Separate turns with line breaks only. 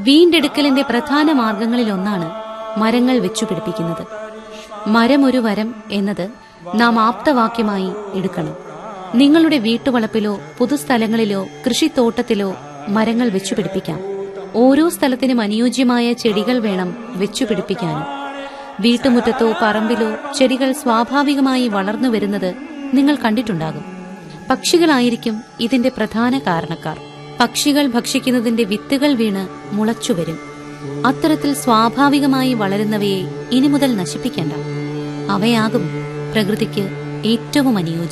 വീണ്ടെടുക്കലിന്റെ പ്രധാന മാർഗങ്ങളിലൊന്നാണ് മരങ്ങൾ വെച്ചുപിടിപ്പിക്കുന്നത് മരമൊരു വരം എന്നത് നാം ആപ്തവാക്യമായി എടുക്കണം നിങ്ങളുടെ വീട്ടുവളപ്പിലോ പൊതുസ്ഥലങ്ങളിലോ കൃഷിത്തോട്ടത്തിലോ മരങ്ങൾ വെച്ചുപിടിപ്പിക്കാം ഓരോ സ്ഥലത്തിനും അനുയോജ്യമായ ചെടികൾ വേണം വെച്ചുപിടിപ്പിക്കാനും വീട്ടുമുറ്റത്തോ പറമ്പിലോ ചെടികൾ സ്വാഭാവികമായി വളർന്നു വരുന്നത് നിങ്ങൾ കണ്ടിട്ടുണ്ടാകും പക്ഷികളായിരിക്കും ഇതിന്റെ പ്രധാന കാരണക്കാർ പക്ഷികൾ ഭക്ഷിക്കുന്നതിന്റെ വിത്തുകൾ വീണ് മുളച്ചുവരും അത്തരത്തിൽ സ്വാഭാവികമായി വളരുന്നവയെ ഇനി മുതൽ നശിപ്പിക്കേണ്ട അവയാകും പ്രകൃതിക്ക് ഏറ്റവും അനുയോജ്യം